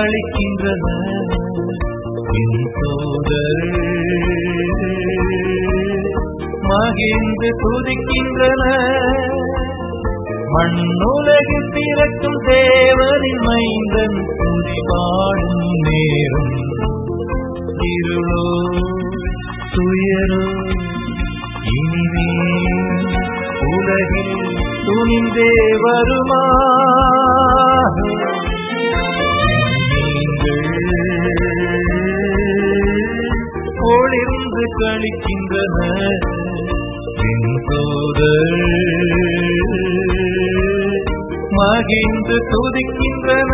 கழிக்கின்றன என் தூதர் மகிழ்ந்து துதிக்கின்றன மண்ணுலகில் பிறக்கும் தேவனின் மைந்தன் துதி பாடும் நேரம் இருளோ துயரோ இனிமே உலகில் துணிந்தே வருமா நீங்கள் ஒளிர்ந்து கழிக்கின்றன தூதர் மகிழ்ந்து துதிக்கின்றன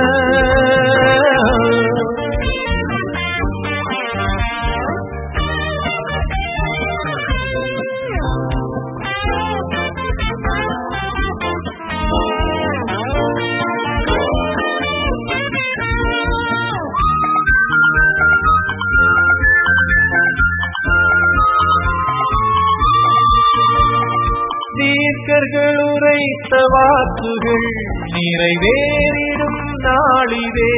தீர்க்கர்கள் உரைத்த வாக்குகள் நிறைவேறிடும் நாளிதே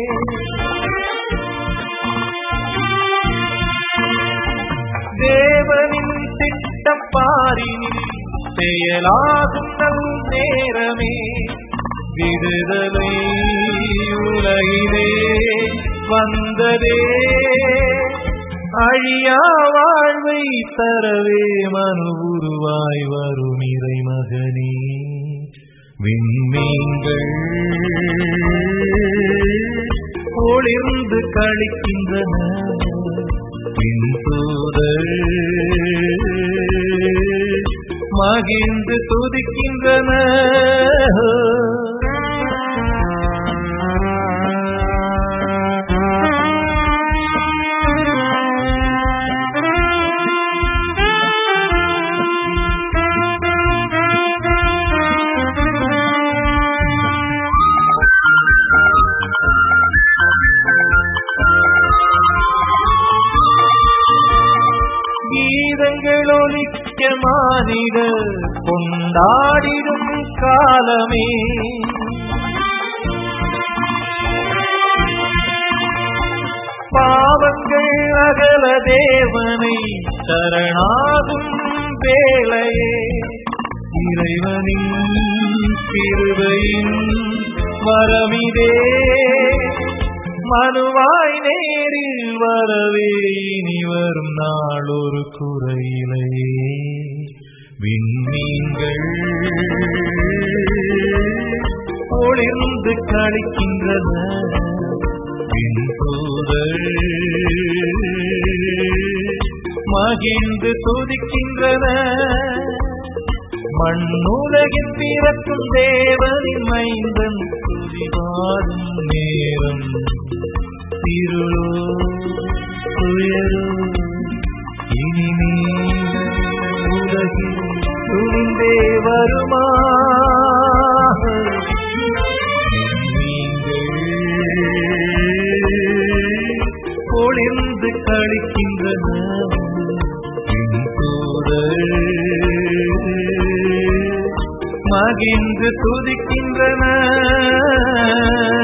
தேவனின் திட்டம் பாரினில் செயலாகும் நல் நேரமே விடுதலை உலகிலே வந்ததே அழியா வாழ்வை தரவே மனு உருவாய் வரும் இறை மகனே விண்மீன்கள் ஒளிர்ந்து கழிக்கின்றன பின்தூதர் மகிழ்ந்து துதிக்கின்றன கீதங்கள் ஒலிக்க மானிட கொண்டாடிடும் காலமே பாவங்கள் அகல தேவனை சரணாகும் வேளையே இறைவனின் திருவையின் வரமிதே மனுவாய் நேரில் வரவே இனி வரும் நாள் ஒரு குறையிலையே விண்மீன்கள் ஒளிர்ந்து கழிக்கின்றன விண்தூதர் மகிழ்ந்து துதிக்கின்றன மண்ணுலகில் பிறக்கும் தேவனின் மைந்தன் துதிவாடும் நேரம் இருளோ துயரோ இனிமே உலகில் துணிந்தே வருமா நீங்கள் ஒளிர்ந்து கழிக்கின்றன மகிழ்ந்து துதிக்கின்றன